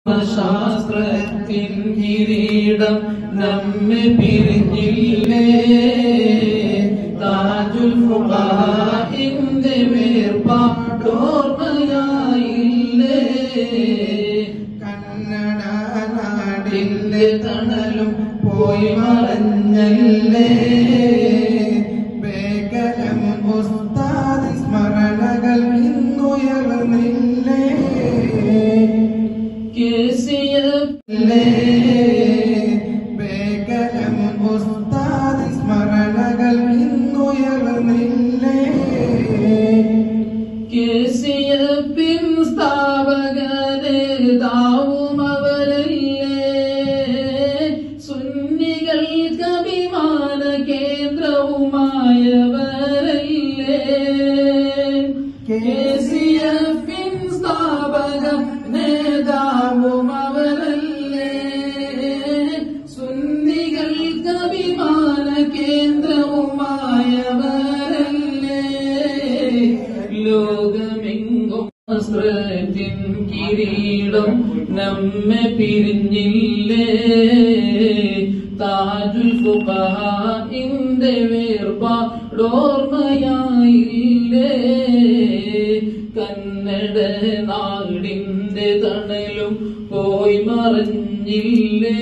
ശാസ്ത്രത്തിൻ കിരീടം നമ്മെ പിരിഞ്ഞില്ലേ താജുൽ ഫുഖാഹിന്റെ വേർപാടോർമ്മയായില്ലേ കന്നഡ നാടിന്റെ നാടിന്റെ തണലും പോയി മറഞ്ഞല്ലേ ബേക്കലം ഉസ്താദ് സ്മരണകൾ ഇന്നുയർന്നില്ലേ കേസിയല്ലേ ബേക്കലം ഉസ്താദ് സ്മരണകൾ ഇന്നുയർന്നില്ലേ കേസിയപ്പിൻ സ്ഥാപകനേതാവും അവരല്ലേ സുന്നികൾക്ക് അഭിമാന കേന്ദ്രവുമായവരല്ലേ കേസിയപ്പിൻ സ്ഥാപക നേതാവും അവരല്ലേ സുന്നികൾക്ക് അഭിമാന കേന്ദ്രവുമായവരല്ലേ ലോകമെങ്കും വസ്ത്രത്തിൻ കിരീടം നമ്മെ പിരിഞ്ഞില്ലേ താജുൽ ഫുഖഹാഇന്റെ വേർപാടോർമ്മയായില്ലേ കന്നഡ നാടിന്റെ തണലും പോയി മറഞ്ഞില്ലേ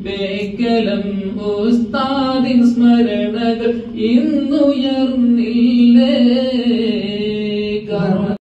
ബേക്കലം ഉസ്താദിൻ സ്മരണകൾ ഇന്നുയർന്നില്ലേ